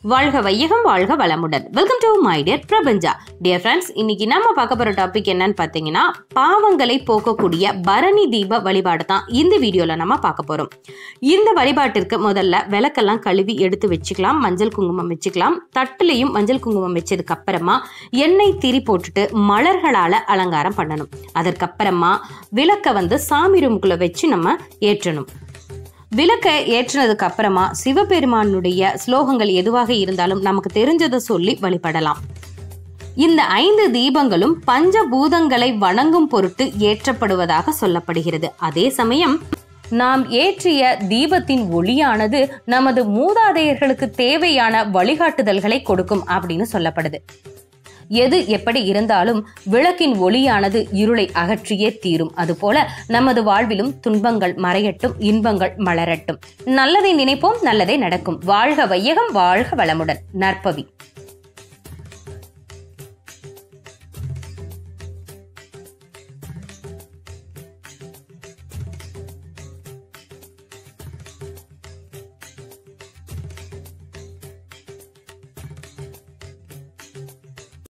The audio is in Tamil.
வாழ்க வையகம் வாழ்க வளமுடன் வெல்கம் டு மை டியர் பிரபஞ்சா டியர் ஃப்ரெண்ட்ஸ் இன்னைக்கு நம்ம பார்க்க போற டாபிக் என்னன்னு பார்த்தீங்கன்னா பாவங்களை போக்கக்கூடிய பரணி தீப வழிபாடு தான் இந்த வீடியோல நம்ம பார்க்க போறோம் இந்த வழிபாட்டிற்கு முதல்ல விளக்கெல்லாம் கழுவி எடுத்து வச்சுக்கலாம் மஞ்சள் குங்குமம் வச்சுக்கலாம் தட்டுலையும் மஞ்சள் குங்குமம் வச்சதுக்கு அப்புறமா எண்ணெய் திரி போட்டுட்டு மலர்களால அலங்காரம் பண்ணணும் அதற்கப்புறமா விளக்க வந்து சாமி ரூமுக்குள்ள வச்சு நம்ம ஏற்றணும் விளக்கை ஏற்றினதுக்கு அப்புறமா சிவபெருமானுடைய ஸ்லோகங்கள் எதுவாக இருந்தாலும் நமக்கு தெரிஞ்சதை சொல்லி வழிபடலாம் இந்த ஐந்து தீபங்களும் பஞ்சபூதங்களை வணங்கும் பொருட்டு ஏற்றப்படுவதாக சொல்லப்படுகிறது அதே சமயம் நாம் ஏற்றிய தீபத்தின் ஒளியானது நமது மூதாதையர்களுக்கு தேவையான வழிகாட்டுதல்களை கொடுக்கும் அப்படின்னு சொல்லப்படுது எது எப்படி இருந்தாலும் விளக்கின் ஒளியானது இருளை அகற்றியே தீரும் அதுபோல நமது வாழ்விலும் துன்பங்கள் மறையட்டும் இன்பங்கள் மலரட்டும் நல்லதை நினைப்போம் நல்லதே நடக்கும் வாழ்க வையகம் வாழ்க வளமுடன் நற்பவி